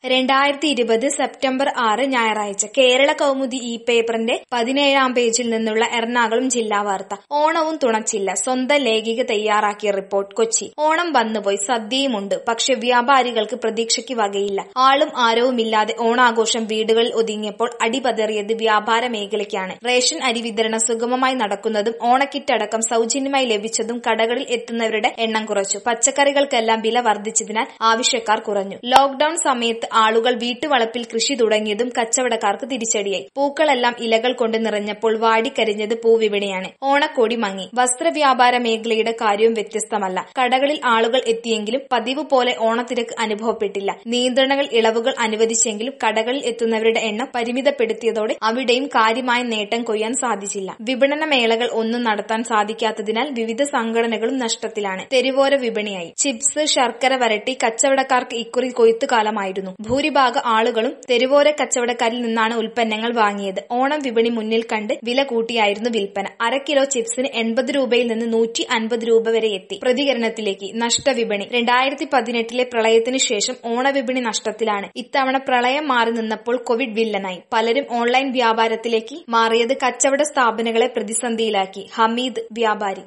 രണ്ടായിരത്തി ഇരുപത് സെപ്റ്റംബർ ആറ് ഞായറാഴ്ച കേരള കൗമുദി ഈ പേപ്പറിന്റെ പതിനേഴാം പേജിൽ നിന്നുള്ള എറണാകുളം ജില്ലാ വാർത്ത ഓണവും തുണച്ചില്ല സ്വന്തം ലേഖിക തയ്യാറാക്കിയ റിപ്പോർട്ട് കൊച്ചി ഓണം വന്നുപോയി സദ്യയുമുണ്ട് പക്ഷെ വ്യാപാരികൾക്ക് പ്രതീക്ഷയ്ക്ക് വകയില്ല ആളും ആരവുമില്ലാതെ ഓണാഘോഷം വീടുകളിൽ ഒതുങ്ങിയപ്പോൾ അടിപതറിയത് വ്യാപാര മേഖലയ്ക്കാണ് റേഷൻ അരി വിതരണം സുഗമമായി നടക്കുന്നതും ഓണക്കിറ്റ് അടക്കം സൗജന്യമായി ലഭിച്ചതും കടകളിൽ എത്തുന്നവരുടെ എണ്ണം കുറച്ചു പച്ചക്കറികൾക്കെല്ലാം വില വർദ്ധിച്ചതിനാൽ ആവശ്യക്കാർ കുറഞ്ഞു ലോക്ഡൌൺ സമയത്ത് ആളുകൾ വീട്ടുവളപ്പിൽ കൃഷി തുടങ്ങിയതും കച്ചവടക്കാർക്ക് തിരിച്ചടിയായി പൂക്കളെല്ലാം ഇലകൾ കൊണ്ട് നിറഞ്ഞപ്പോൾ വാടിക്കരിഞ്ഞത് പൂവിപണിയാണ് ഓണക്കോടി മങ്ങി വസ്ത്രവ്യാപാര മേഖലയുടെ കാര്യവും വ്യത്യസ്തമല്ല കടകളിൽ ആളുകൾ എത്തിയെങ്കിലും പതിവ് പോലെ ഓണത്തിരക്ക് അനുഭവപ്പെട്ടില്ല നിയന്ത്രണങ്ങൾ ഇളവുകൾ അനുവദിച്ചെങ്കിലും കടകളിൽ എത്തുന്നവരുടെ എണ്ണം പരിമിതപ്പെടുത്തിയതോടെ അവിടെയും കാര്യമായ നേട്ടം കൊയ്യാൻ സാധിച്ചില്ല വിപണന മേളകൾ ഒന്നും നടത്താൻ സാധിക്കാത്തതിനാൽ വിവിധ സംഘടനകളും നഷ്ടത്തിലാണ് തെരുവോര വിപണിയായി ചിപ്സ് ശർക്കര വരട്ടി കച്ചവടക്കാർക്ക് ഇക്കുറി കൊയ്ത്തുകാലമായിരുന്നു ഭൂരിഭാഗ ആളുകളും തെരുവോര കച്ചവടക്കാരിൽ നിന്നാണ് ഉൽപ്പന്നങ്ങൾ വാങ്ങിയത് ഓണം വിപണി മുന്നിൽ കണ്ട് വില കൂട്ടിയായിരുന്നു വിൽപ്പന അര കിലോ ചിപ്സിന് എൺപത് രൂപയിൽ നിന്ന് നൂറ്റി അൻപത് രൂപ വരെ എത്തി പ്രതികരണത്തിലേക്ക് നഷ്ടവിപണി രണ്ടായിരത്തി പതിനെട്ടിലെ പ്രളയത്തിന് ശേഷം ഓണവിപണി നഷ്ടത്തിലാണ് ഇത്തവണ പ്രളയം മാറി നിന്നപ്പോൾ കോവിഡ് വില്ലനായി പലരും ഓൺലൈൻ വ്യാപാരത്തിലേക്ക് മാറിയത് കച്ചവട സ്ഥാപനങ്ങളെ പ്രതിസന്ധിയിലാക്കി ഹമീദ് വ്യാപാരി